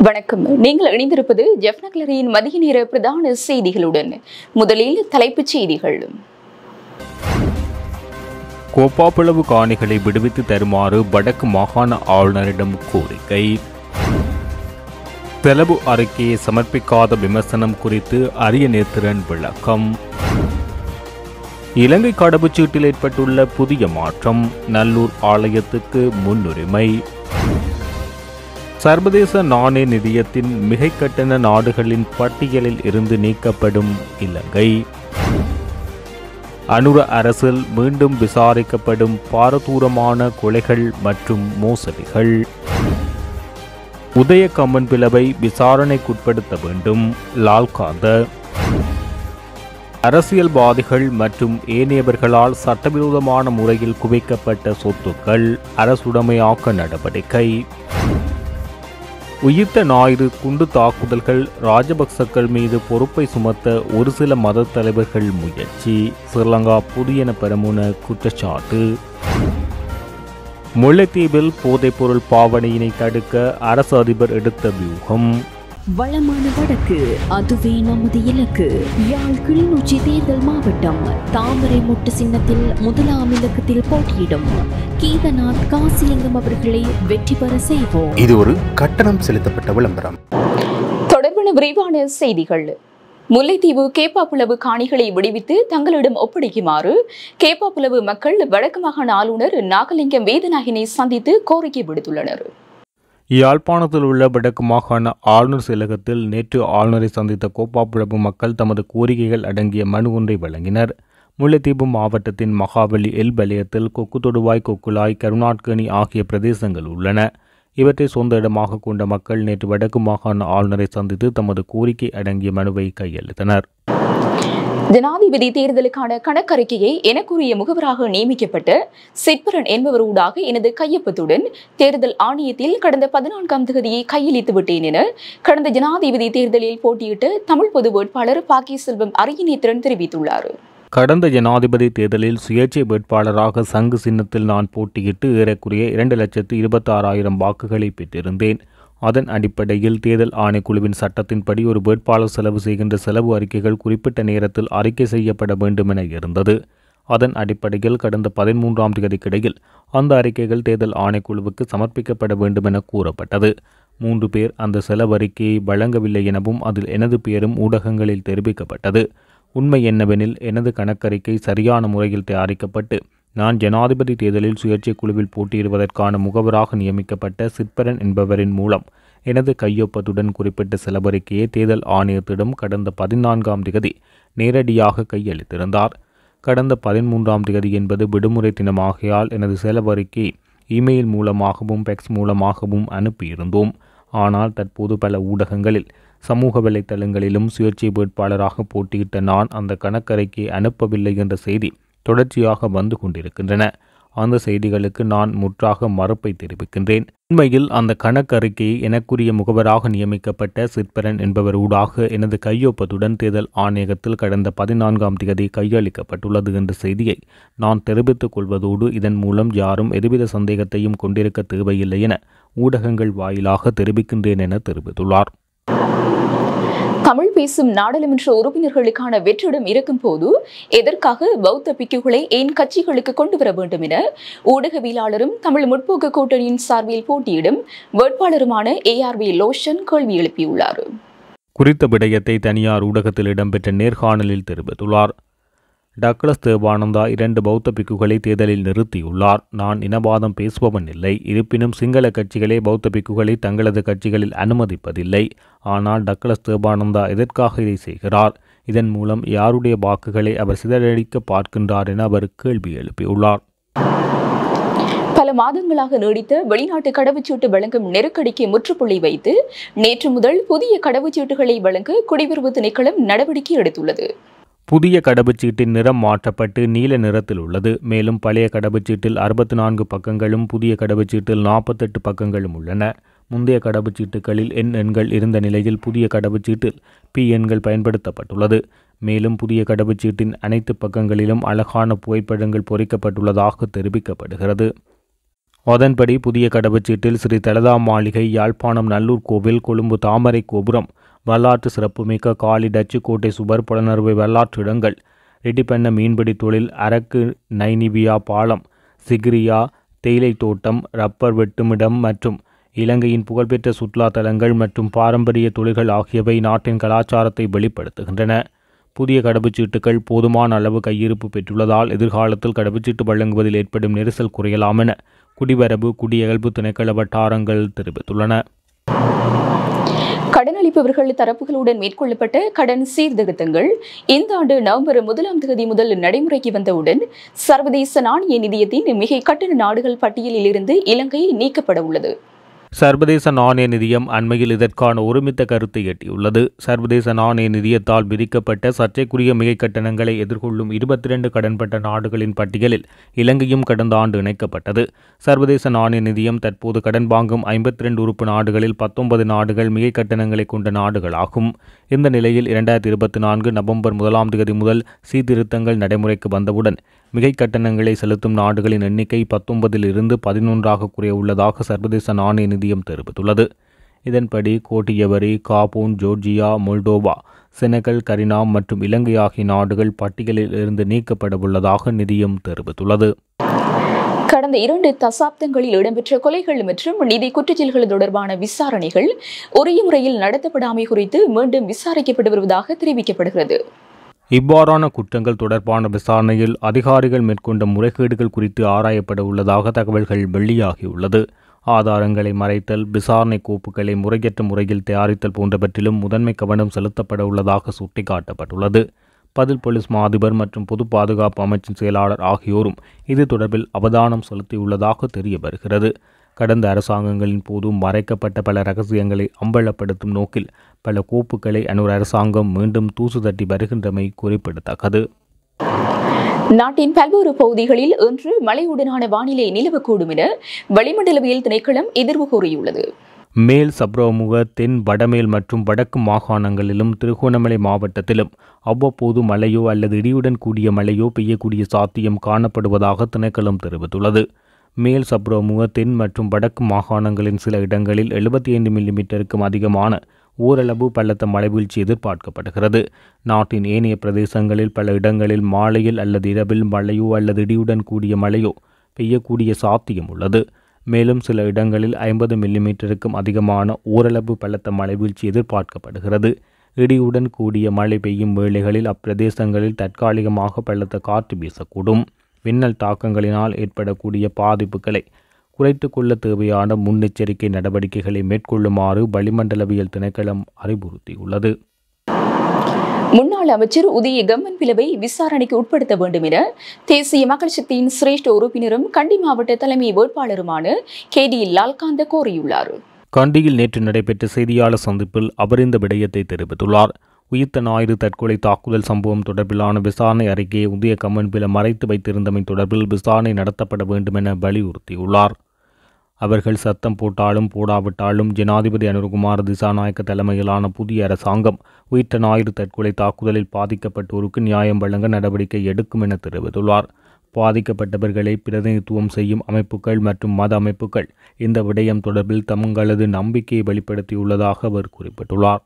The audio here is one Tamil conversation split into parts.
வணக்கம் நீங்கள் இணைந்திருப்பது ஜெஃப்னக்லரியின் மதிய நேர பிரதான செய்திகளுடன் முதலில் தலைப்புச் செய்திகள் கோப்பாப்பிளவு காணிகளை விடுவித்து தருமாறு வடக்கு மாகாண ஆளுநரிடம் கோரிக்கை செலவு அறிக்கையை சமர்ப்பிக்காத விமர்சனம் குறித்து அரிய நேத்திரன் விளக்கம் இலங்கை கடவுச்சீட்டில் ஏற்பட்டுள்ள புதிய மாற்றம் நல்லூர் ஆலயத்துக்கு முன்னுரிமை சர்வதேச நாணய நிதியத்தின் மிகை கட்டண நாடுகளின் பட்டியலில் இருந்து நீக்கப்படும் இலங்கை அனுர அரசில் மீண்டும் விசாரிக்கப்படும் பாரதூரமான கொலைகள் மற்றும் மோசடிகள் உதய கம்மன் பிளவை விசாரணைக்குட்படுத்த வேண்டும் லால்காந்த அரசியல்வாதிகள் மற்றும் ஏனையவர்களால் சட்டவிரோதமான முறையில் குவிக்கப்பட்ட சொத்துக்கள் அரசுடைமையாக்க நடவடிக்கை உயிர்த்த ஞாயிறு குண்டு தாக்குதல்கள் ராஜபக்சக்கள் மீது பொறுப்பை சுமத்த ஒரு சில மத தலைவர்கள் முயற்சி ஸ்ரீலங்கா புதியன பெறமுன குற்றச்சாட்டு முல்லைத்தீவில் போதைப்பொருள் பாவனையினை தடுக்க அரசு அதிபர் எடுத்த வியூகம் வளமான வடக்கு அதுவே நமது இலக்கு யாழ் கிளிநொச்சி தேர்தல் மாவட்டம் தாமரை முட்டு சின்னத்தில் முதலாம் இலக்கத்தில் போட்டியிடும் கீதநாத் காசிலிங்கம் அவர்களை வெற்றி பெற செய்வோம் இது ஒரு கட்டணம் செலுத்தப்பட்ட விளம்பரம் தொடர்பான விரைவான செய்திகள் முல்லைத்தீவு கேப்பாப்புலவு காணிகளை விடுவித்து தங்களிடம் ஒப்படைக்குமாறு கேப்பாப்புலவு மக்கள் வடக்கு மாகாண ஆளுநர் நாகலிங்கம் வேதநாயகனை சந்தித்து கோரிக்கை விடுத்துள்ளனர் யாழ்ப்பாணத்தில் உள்ள வடக்கு மாகாண ஆளுநர் செயலகத்தில் நேற்று ஆளுநரை சந்தித்த கோப்பாப்புழப்பு மக்கள் தமது கோரிக்கைகள் அடங்கிய மனு ஒன்றை வழங்கினர் முல்லைத்தீவு மாவட்டத்தின் மகாவலி எல் வலயத்தில் கொக்கு தொடுவாய் கொக்குலாய் கருணாட்கனி ஆகிய பிரதேசங்கள் உள்ளன இவற்றை சொந்த இடமாக கொண்ட மக்கள் நேற்று வடக்கு மாகாண ஆளுநரை சந்தித்து தமது கோரிக்கை அடங்கிய மனுவை கையளித்தனர் ஜனாதிபதி தேர்தலுக்கான கணக்கறிக்கையை எனக்குரிய முகவராக நியமிக்கப்பட்ட சிற்பரன் என்பவரூடாக எனது கையொப்பத்துடன் தேர்தல் ஆணையத்தில் கடந்த பதினான்காம் தேதியை கையளித்து விட்டேன் என கடந்த ஜனாதிபதி தேர்தலில் போட்டியிட்ட தமிழ் பொது வேட்பாளர் பாக்கி செல்வம் அரியநேத்திரன் தெரிவித்துள்ளார் கடந்த ஜனாதிபதி தேர்தலில் சுயேட்சை வேட்பாளராக சங்கு சின்னத்தில் நான் போட்டியிட்டு ஏறக்குறைய இரண்டு லட்சத்து இருபத்தாறாயிரம் வாக்குகளை பெற்றிருந்தேன் அதன் அடிப்படையில் தேர்தல் ஆணைக்குழுவின் சட்டத்தின்படி ஒரு வேட்பாளர் செலவு செய்கின்ற செலவு அறிக்கைகள் குறிப்பிட்ட நேரத்தில் அறிக்கை செய்யப்பட வேண்டுமென இருந்தது அதன் அடிப்படையில் கடந்த பதிமூன்றாம் தேதிக்கிடையில் அந்த அறிக்கைகள் தேர்தல் ஆணைக்குழுவுக்கு சமர்ப்பிக்கப்பட வேண்டுமென கூறப்பட்டது மூன்று பேர் அந்த செலவறிக்கையை வழங்கவில்லை எனவும் அதில் எனது பெயரும் ஊடகங்களில் தெரிவிக்கப்பட்டது உண்மை என்னவெனில் எனது கணக்கறிக்கை சரியான முறையில் தயாரிக்கப்பட்டு நான் ஜனாதிபதி தேர்தலில் சுயேட்சை குழுவில் போட்டியிடுவதற்கான முகவராக நியமிக்கப்பட்ட சிற்பரன் என்பவரின் மூலம் எனது கையொப்பத்துடன் குறிப்பிட்ட செலவறிக்கையை தேர்தல் ஆணையத்திடம் கடந்த பதினான்காம் திகதி நேரடியாக கையளித்திருந்தார் கடந்த பதிமூன்றாம் திகதி என்பது விடுமுறை தினமாகையால் எனது செலவறிக்கை இமெயில் மூலமாகவும் பெக்ஸ் மூலமாகவும் அனுப்பியிருந்தோம் ஆனால் தற்போது பல ஊடகங்களில் சமூக வலைத்தளங்களிலும் சுயேட்சை வேட்பாளராக போட்டியிட்ட நான் அந்த கணக்கறைக்கு அனுப்பவில்லை என்ற செய்தி தொடர்ச்சியாக வந்து கொண்டிருக்கின்றன அந்த செய்திகளுக்கு நான் முற்றாக மறுப்பை தெரிவிக்கின்றேன் உண்மையில் அந்த கணக்கறிக்கையை எனக்குரிய முகவராக நியமிக்கப்பட்ட சிற்பரன் என்பவர் ஊடாக எனது கையொப்பத்துடன் தேர்தல் ஆணையகத்தில் கடந்த பதினான்காம் தேதி கையளிக்கப்பட்டுள்ளது என்ற செய்தியை நான் தெரிவித்துக் கொள்வதோடு இதன் மூலம் யாரும் எதுவித சந்தேகத்தையும் கொண்டிருக்க தேவையில்லை என ஊடகங்கள் வாயிலாக தெரிவிக்கின்றேன் என தெரிவித்துள்ளார் தமிழ் பேசும் நாடாளுமன்ற உறுப்பினர்களுக்கான வெற்றிடம் இருக்கும் போது எதற்காக பௌத்த பிக்குகளை ஏன் கட்சிகளுக்கு கொண்டு வர வேண்டும் என ஊடகவியலாளரும் தமிழ் முற்போக்கு கூட்டணியின் சார்பில் போட்டியிடும் வேட்பாளருமான ஏஆர்வி லோஷன் கேள்வி எழுப்பியுள்ளார் குறித்த விடயத்தை தனியார் ஊடகத்தில் இடம்பெற்ற நேர்காணலில் தெரிவித்துள்ளார் டக்ளஸ் தேவானந்தா இரண்டு பௌத்த பிக்குகளை தேர்தலில் நிறுத்தியுள்ளார் நான் இனவாதம் பேசுபவன் இல்லை இருப்பினும் சிங்கள கட்சிகளே பௌத்த பிக்குகளை தங்களது கட்சிகளில் அனுமதிப்பதில்லை ஆனால் டக்ளஸ் தேவானந்தா எதற்காக இதை செய்கிறார் இதன் மூலம் யாருடைய வாக்குகளை அவர் சிதறடிக்க பார்க்கின்றார் என அவர் கேள்வி எழுப்பியுள்ளார் பல மாதங்களாக நீடித்த வெளிநாட்டு கடவுச்சீட்டு வழங்கும் நெருக்கடிக்கு முற்றுப்புள்ளி வைத்து நேற்று முதல் புதிய கடவுச்சீட்டுகளை வழங்க குடியுறவு திணைக்களம் நடவடிக்கை எடுத்துள்ளது புதிய கடவுச்சீட்டின் நிறம் மாற்றப்பட்டு நீல நிறத்தில் உள்ளது மேலும் பழைய கடவுச்சீட்டில் அறுபத்தி நான்கு பக்கங்களும் புதிய கடவுச்சீட்டில் நாற்பத்தெட்டு பக்கங்களும் உள்ளன முந்தைய கடவுச்சீட்டுகளில் எண் எண்கள் இருந்த நிலையில் புதிய கடவுச்சீட்டில் பி எண்கள் பயன்படுத்தப்பட்டுள்ளது மேலும் புதிய கடவுச்சீட்டின் அனைத்து பக்கங்களிலும் அழகான புகைப்படங்கள் பொறிக்கப்பட்டுள்ளதாக தெரிவிக்கப்படுகிறது அதன்படி புதிய கடவுச்சீட்டில் ஸ்ரீ தலதா மாளிகை யாழ்ப்பாணம் நல்லூர் கோவில் கொழும்பு தாமரை கோபுரம் வரலாற்று சிறப்புமிக்க காலி டச்சு கோட்டை சுவர் புலனறுவை வரலாற்று இடங்கள் ரெட்டிப்பண்ண மீன்பிடி தொழில் அரக்கு நைனிவியா பாலம் சிகிரியா தேயிலை தோட்டம் ரப்பர் வெட்டுமிடம் மற்றும் இலங்கையின் புகழ்பெற்ற சுற்றுலா தலங்கள் மற்றும் பாரம்பரிய தொழில்கள் ஆகியவை நாட்டின் கலாச்சாரத்தை வெளிப்படுத்துகின்றன புதிய கடவுச்சீட்டுகள் போதுமான அளவு கையிருப்பு பெற்றுள்ளதால் எதிர்காலத்தில் கடவுச்சீட்டு வழங்குவதில் ஏற்படும் நெரிசல் குறையலாம் என குடிவரவு குடியகல்பு திணைக்கள வட்டாரங்கள் தெரிவித்துள்ளன கடனளிப்பவர்கள் தரப்புகளுடன் மேற்கொள்ளப்பட்ட கடன் சீர்திருத்தங்கள் இந்த ஆண்டு நவம்பர் முதலாம் தேதி முதல் நடைமுறைக்கு வந்தவுடன் சர்வதேச நாணய நிதியத்தின் மிகை கட்டண நாடுகள் பட்டியலில் இருந்து இலங்கை நீக்கப்பட உள்ளது சர்வதேச நாணய நிதியம் அண்மையில் இதற்கான ஒருமித்த கருத்தை எட்டியுள்ளது சர்வதேச நாணய நிதியத்தால் விதிக்கப்பட்ட சர்ச்சைக்குரிய மிகை கட்டணங்களை எதிர்கொள்ளும் இருபத்தி இரண்டு கடன்பட்ட நாடுகளின் பட்டியலில் இலங்கையும் கடந்த ஆண்டு இணைக்கப்பட்டது சர்வதேச நாணய நிதியம் தற்போது கடன் வாங்கும் ஐம்பத்தி ரெண்டு உறுப்பு நாடுகளில் பத்தொன்பது நாடுகள் மிகை கட்டணங்களை கொண்ட நாடுகளாகும் இந்த நிலையில் இரண்டாயிரத்தி இருபத்தி நான்கு நவம்பர் முதலாம் தேதி முதல் சீர்திருத்தங்கள் நடைமுறைக்கு வந்தவுடன் மிகை கட்டணங்களை செலுத்தும் நாடுகளின் எண்ணிக்கை பத்தொன்பதில் இருந்து பதினொன்றாக குறைய உள்ளதாக சர்வதேச நாணய நிதியம் தெரிவித்துள்ளது இதன்படி கோட்டியவரி காபூன் ஜோர்ஜியா மொல்டோவா செனகல் கரினாம் மற்றும் இலங்கை ஆகிய நாடுகள் பட்டியலில் இருந்து நீக்கப்பட உள்ளதாக நிதியம் தெரிவித்துள்ளது கடந்த இரண்டு தசாப்தங்களில் இடம்பெற்ற கொலைகள் மற்றும் நிதி குற்றச்செயல்கள் தொடர்பான விசாரணைகள் உரிய முறையில் நடத்தப்படாமை குறித்து மீண்டும் விசாரிக்கப்பட்டு வருவதாக தெரிவிக்கப்படுகிறது இவ்வாறான குற்றங்கள் தொடர்பான விசாரணையில் அதிகாரிகள் மேற்கொண்ட முறைகேடுகள் குறித்து ஆராயப்பட உள்ளதாக தகவல்கள் வெளியாகியுள்ளது ஆதாரங்களை மறைத்தல் விசாரணை கோப்புகளை முறையற்ற முறையில் தயாரித்தல் போன்றவற்றிலும் முதன்மை கவனம் செலுத்தப்பட உள்ளதாக சுட்டிக்காட்டப்பட்டுள்ளது பதில் போலீஸ் மா அதிபர் மற்றும் பொது பாதுகாப்பு அமைச்சின் செயலாளர் ஆகியோரும் இது தொடர்பில் அவதானம் செலுத்தியுள்ளதாக தெரிய வருகிறது கடந்த அரசாங்கங்களின் போது மறைக்கப்பட்ட பல ரகசியங்களை அம்பலப்படுத்தும் நோக்கில் பல கோப்புகளை அன்னொரு அரசாங்கம் மீண்டும் தூசு தட்டி வருகின்றமை குறிப்பிடத்தக்கது நாட்டின் பல்வேறு பகுதிகளில் இன்று மழையுடனான வானிலை நிலவக்கூடும் என வளிமண்டலவியல் திணைக்களம் எதிர்வு கூறியுள்ளது மேல் சப்ரமுக தென் வடமேல் மற்றும் வடக்கு மாகாணங்களிலும் திருகோணமலை மாவட்டத்திலும் அவ்வப்போது மழையோ அல்லது இடியுடன் கூடிய மழையோ பெய்யக்கூடிய சாத்தியம் காணப்படுவதாக திணைக்களம் தெரிவித்துள்ளது மேல் சப்ரமுக தென் மற்றும் வடக்கு மாகாணங்களின் சில இடங்களில் எழுபத்தி ஐந்து மில்லிமீட்டருக்கும் அதிகமான ஓரளவு பலத்த மழைவீழ்ச்சி எதிர்பார்க்கப்படுகிறது நாட்டின் ஏனைய பிரதேசங்களில் பல இடங்களில் மாலையில் அல்லது இரவில் மழையோ அல்லது இடியுடன் கூடிய மழையோ பெய்யக்கூடிய சாத்தியம் உள்ளது மேலும் சில இடங்களில் ஐம்பது மில்லிமீட்டருக்கும் அதிகமான ஓரளவு பலத்த மழைவீழ்ச்சி எதிர்பார்க்கப்படுகிறது இடியுடன் கூடிய மழை பெய்யும் வேளைகளில் அப்பிரதேசங்களில் தற்காலிகமாக பலத்த காற்று வீசக்கூடும் மின்னல் தாக்கங்களினால் ஏற்படக்கூடிய பாதிப்புகளை குறைத்து கொள்ள தேவையான முன்னெச்சரிக்கை நடவடிக்கைகளை மேற்கொள்ளுமாறு வளிமண்டலவியல் திணைக்களம் அறிவுறுத்தியுள்ளது முன்னாள் அமைச்சர் உதய கம்மன் பிளவை விசாரணைக்கு உட்படுத்த வேண்டும் என தேசிய மக்கள் சக்தியின் சிரேஷ்ட உறுப்பினரும் கண்டி மாவட்ட தலைமை வேட்பாளருமான கே டி லால்காந்த கோரியுள்ளார் கண்டியில் நேற்று நடைபெற்ற செய்தியாளர் சந்திப்பில் அவர் இந்த விடயத்தை தெரிவித்துள்ளார் உயிர்த்த ஞாயிறு தற்கொலை தாக்குதல் சம்பவம் தொடர்பிலான விசாரணை அறிக்கையை உதய கம்மன்பில மறைத்து வைத்திருந்தமை தொடர்பில் விசாரணை நடத்தப்பட வேண்டும் என வலியுறுத்தியுள்ளார் அவர்கள் சத்தம் போட்டாலும் போடாவிட்டாலும் ஜனாதிபதி அனுர்குமார் திசாநாயக்க தலைமையிலான புதிய அரசாங்கம் உயிர்த்த ஞாயிறு தற்கொலை தாக்குதலில் பாதிக்கப்பட்டோருக்கு நியாயம் வழங்க நடவடிக்கை எடுக்கும் என தெரிவித்துள்ளார் பாதிக்கப்பட்டவர்களை பிரதிநிதித்துவம் செய்யும் அமைப்புகள் மற்றும் மத அமைப்புகள் இந்த விடயம் தொடர்பில் தங்களது நம்பிக்கையை வெளிப்படுத்தியுள்ளதாக அவர் குறிப்பிட்டுள்ளார்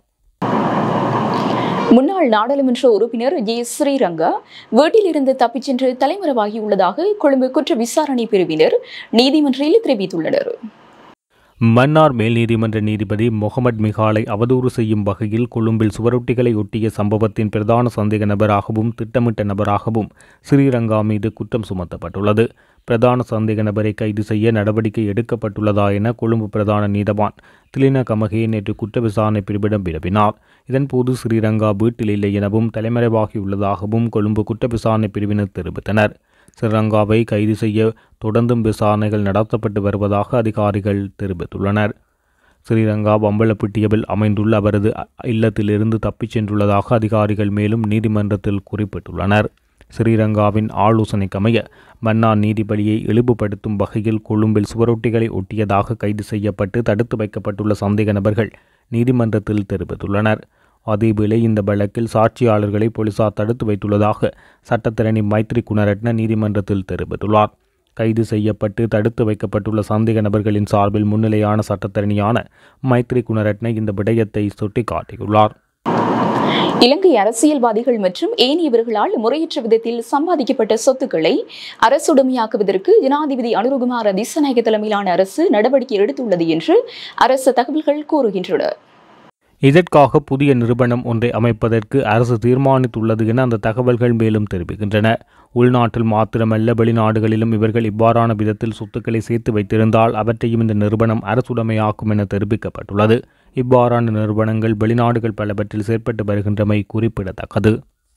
முன்னாள் நாடாளுமன்ற உறுப்பினர் ஜே ஸ்ரீரங்கா வீட்டிலிருந்து தப்பிச் சென்று தலைமறைவாகியுள்ளதாக கொழும்பு குற்ற விசாரணை பிரிவினர் நீதிமன்றில் தெரிவித்துள்ளனர் மன்னார் மேல் நீதிமன்ற நீதிபதி முகமது மிகாலை அவதூறு செய்யும் வகையில் கொழும்பில் சுவரொட்டிகளை ஒட்டிய சம்பவத்தின் பிரதான சந்தேக நபராகவும் திட்டமிட்ட நபராகவும் ஸ்ரீரங்கா மீது குற்றம் சுமத்தப்பட்டுள்ளது பிரதான சந்தேக நபரை கைது செய்ய நடவடிக்கை எடுக்கப்பட்டுள்ளதா என கொழும்பு பிரதான நீதவான் திலின கமகே நேற்று குற்ற விசாரணை பிரிவிடம் வினவினார் இதன்போது ஸ்ரீரங்கா வீட்டில் இல்லை எனவும் தலைமறைவாகியுள்ளதாகவும் கொழும்பு குற்ற விசாரணை பிரிவினர் தெரிவித்தனர் ஸ்ரீரங்காவை கைது செய்ய தொடர்ந்தும் விசாரணைகள் நடத்தப்பட்டு வருவதாக அதிகாரிகள் தெரிவித்துள்ளனர் ஸ்ரீரங்கா வம்பலப்பிட்டியவில் அமைந்துள்ள அவரது இல்லத்திலிருந்து தப்பிச் சென்றுள்ளதாக அதிகாரிகள் மேலும் நீதிமன்றத்தில் குறிப்பிட்டுள்ளனர் ஸ்ரீரங்காவின் ஆலோசனைக்கமைய மன்னார் நீதிபதியை இழிவுபடுத்தும் வகையில் கொழும்பில் சுவரொட்டிகளை ஒட்டியதாக கைது செய்யப்பட்டு தடுத்து வைக்கப்பட்டுள்ள சந்தேக நபர்கள் நீதிமன்றத்தில் தெரிவித்துள்ளனர் அதேவேளை இந்த வழக்கில் சாட்சியாளர்களை போலீசார் தடுத்து வைத்துள்ளதாக சட்டத்திரணி மைத்ரி குணரட்ன நீதிமன்றத்தில் தெரிவித்துள்ளார் கைது செய்யப்பட்டு தடுத்து வைக்கப்பட்டுள்ள சந்தேக நபர்களின் சார்பில் முன்னிலையான சட்டத்தரணியான மைத்ரி குணரட்ன இந்த விடயத்தை சுட்டிக்காட்டியுள்ளார் இலங்கை அரசியல்வாதிகள் மற்றும் ஏனையவர்களால் முறையற்ற விதத்தில் சம்பாதிக்கப்பட்ட சொத்துக்களை அரசுடைமையாக்குவதற்கு ஜனாதிபதி அனுருகுமார திசநாயக தலைமையிலான அரசு நடவடிக்கை எடுத்துள்ளது என்று அரசு தகவல்கள் கூறுகின்றன இதற்காக புதிய நிறுவனம் ஒன்றை அமைப்பதற்கு அரசு தீர்மானித்துள்ளது என அந்த தகவல்கள் மேலும் தெரிவிக்கின்றன உள்நாட்டில் மாத்திரமல்ல வெளிநாடுகளிலும் இவர்கள் இவ்வாறான விதத்தில் சொத்துக்களை சேர்த்து வைத்திருந்தால் அவற்றையும் இந்த நிறுவனம் அரசுடைமையாக்கும் என தெரிவிக்கப்பட்டுள்ளது இவ்வாறான நிறுவனங்கள் வெளிநாடுகள் பலவற்றில் செயற்பட்டு வருகின்றமை குறிப்பிடத்தக்கது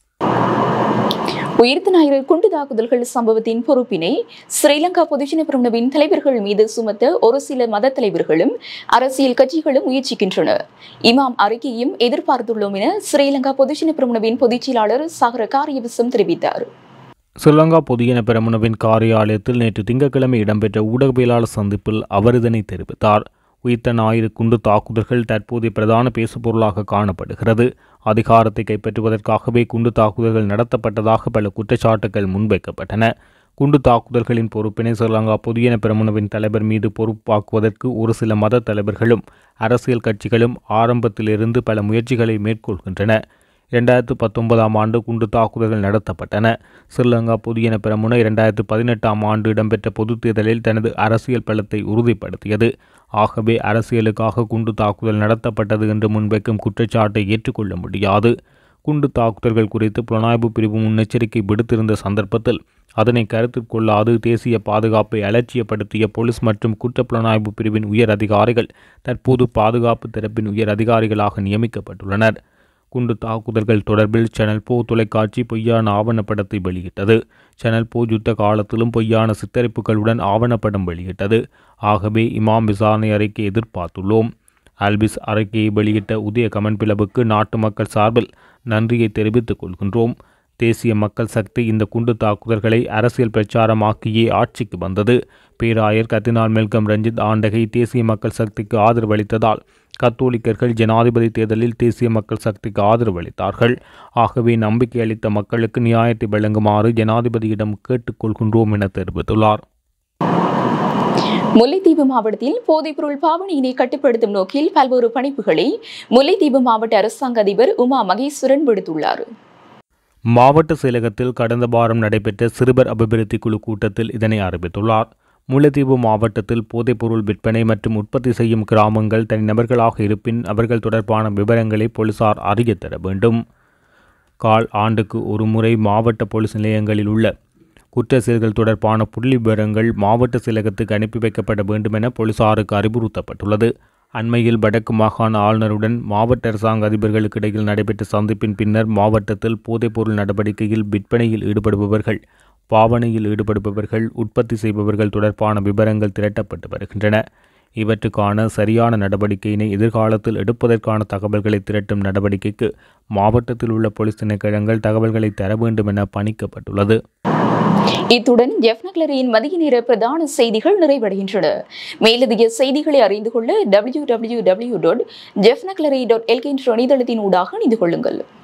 உயிர்த்த ஞாயிறு குண்டு தாக்குதல்கள் சம்பவத்தின் பொறுப்பினை ஸ்ரீலங்கா பொதுஜன பிரமுனவின் தலைவர்கள் மீது சுமத்த ஒரு சில மத தலைவர்களும் அரசியல் கட்சிகளும் முயற்சிக்கின்றன இமாம் அறிக்கையும் எதிர்பார்த்துள்ளோம் என ஸ்ரீலங்கா பொதுஜன பிரமுனவின் பொதுச் செயலாளர் சாகர காரியவசம் தெரிவித்தார் ஸ்ரீலங்கா பொதுஜன பெரமுனவின் காரியாலயத்தில் நேற்று திங்கட்கிழமை இடம்பெற்ற ஊடகவியலாளர் சந்திப்பில் அவர் இதனை தெரிவித்தார் உயிர்த்த ஞாயிறு குண்டு தாக்குதல்கள் தற்போதைய பிரதான பேசுபொருளாக காணப்படுகிறது அதிகாரத்தை கைப்பற்றுவதற்காகவே குண்டு தாக்குதல்கள் நடத்தப்பட்டதாக பல குற்றச்சாட்டுகள் முன்வைக்கப்பட்டன குண்டு தாக்குதல்களின் பொறுப்பினை ஸ்ரீலங்கா பொதுஜன பெரமுனவின் தலைவர் மீது பொறுப்பாக்குவதற்கு ஒரு சில மத தலைவர்களும் அரசியல் கட்சிகளும் ஆரம்பத்திலிருந்து பல முயற்சிகளை மேற்கொள்கின்றன இரண்டாயிரத்து பத்தொன்பதாம் ஆண்டு குண்டு தாக்குதல்கள் நடத்தப்பட்டன ஸ்ரீலங்கா பொதுஜன பெரமுன இரண்டாயிரத்து பதினெட்டாம் ஆண்டு இடம்பெற்ற பொதுத் தேர்தலில் தனது அரசியல் பலத்தை உறுதிப்படுத்தியது ஆகவே அரசியலுக்காக குண்டு தாக்குதல் நடத்தப்பட்டது என்று முன்வைக்கும் குற்றச்சாட்டை ஏற்றுக்கொள்ள முடியாது குண்டு தாக்குதல்கள் குறித்து புலனாய்வு பிரிவு முன்னெச்சரிக்கை விடுத்திருந்த சந்தர்ப்பத்தில் அதனை கருத்தில் கொள்ளாது தேசிய பாதுகாப்பை அலட்சியப்படுத்திய போலீஸ் மற்றும் குற்ற புலனாய்வு பிரிவின் உயர் அதிகாரிகள் தற்போது பாதுகாப்பு தரப்பின் உயர் அதிகாரிகளாக நியமிக்கப்பட்டுள்ளனர் குண்டு தாக்குதல்கள் தொடர்பில் சேனல் போ தொலைக்காட்சி பொய்யான ஆவணப்படத்தை வெளியிட்டது சேனல் போ யுத்த காலத்திலும் பொய்யான சித்தரிப்புகளுடன் ஆவணப்படம் வெளியிட்டது ஆகவே இமாம் விசாரணை அறிக்கை எதிர்பார்த்துள்ளோம் ஆல்பிஸ் அறிக்கையை வெளியிட்ட உதய கமன்பிளவுக்கு நாட்டு மக்கள் சார்பில் நன்றியை தெரிவித்துக் கொள்கின்றோம் தேசிய மக்கள் சக்தி இந்த குண்டு தாக்குதல்களை அரசியல் பிரச்சாரமாக்கியே ஆட்சிக்கு வந்தது பேராயர் கத்தினால் மெல்கம் ரஞ்சித் ஆண்டகை தேசிய மக்கள் சக்திக்கு ஆதரவளித்ததால் கத்தோலிக்கர்கள் ஜனாதிபதி தேர்தலில் தேசிய மக்கள் சக்திக்கு ஆதரவளித்தார்கள் ஆகவே நம்பிக்கை அளித்த மக்களுக்கு நியாயத்தை வழங்குமாறு ஜனாதிபதியிடம் கேட்டுக்கொள்கின்றோம் என தெரிவித்துள்ளார் முல்லைத்தீவு மாவட்டத்தில் போதைப்பொருள் பாவனையினை கட்டுப்படுத்தும் நோக்கில் பல்வேறு பணிப்புகளை முல்லைத்தீவு மாவட்ட அரசாங்க அதிபர் உமா மகேஸ்வரன் விடுத்துள்ளார் மாவட்ட செயலகத்தில் கடந்த வாரம் நடைபெற்ற சிறுவர் அபிவிருத்தி குழு கூட்டத்தில் இதனை அறிவித்துள்ளார் முல்லைத்தீவு மாவட்டத்தில் போதைப்பொருள் விற்பனை மற்றும் உற்பத்தி செய்யும் கிராமங்கள் தனிநபர்களாக இருப்பின் அவர்கள் தொடர்பான விவரங்களை போலீசார் அறியத் தர வேண்டும் கால் ஆண்டுக்கு ஒரு முறை மாவட்ட போலீஸ் நிலையங்களில் உள்ள குற்ற செயல்கள் தொடர்பான புள்ளி விவரங்கள் மாவட்ட செயலகத்துக்கு அனுப்பி வைக்கப்பட வேண்டும் என போலீசாருக்கு அறிவுறுத்தப்பட்டுள்ளது அண்மையில் வடக்கு மாகாண ஆளுநருடன் மாவட்ட அரசாங்க அதிபர்களுக்கு இடையில் நடைபெற்ற சந்திப்பின் பின்னர் மாவட்டத்தில் போதைப்பொருள் நடவடிக்கையில் விற்பனையில் ஈடுபடுபவர்கள் பாவனையில் ஈடுபடுபவர்கள் உற்பத்தி செய்பவர்கள் தொடர்பான விவரங்கள் திரட்டப்பட்டு வருகின்றன இவற்றுக்கான சரியான நடவடிக்கையினை எதிர்காலத்தில் எடுப்பதற்கான தகவல்களை திரட்டும் நடவடிக்கைக்கு மாவட்டத்தில் உள்ள போலீஸ் திணைக்களங்கள் தகவல்களை தர வேண்டும் என பணிக்கப்பட்டுள்ளது இத்துடன் ஜெஃப்னக்லரியின் மதிய நேர பிரதான செய்திகள் நிறைவடைகின்றன மேலதிக செய்திகளை அறிந்து கொள்ள டபிள்யூ டபிள்யூ டபிள்யூ டாட் ஜெஃப்னக்லரி டாட் எல்கே என்ற இணையதளத்தின் ஊடாக இணைந்து கொள்ளுங்கள்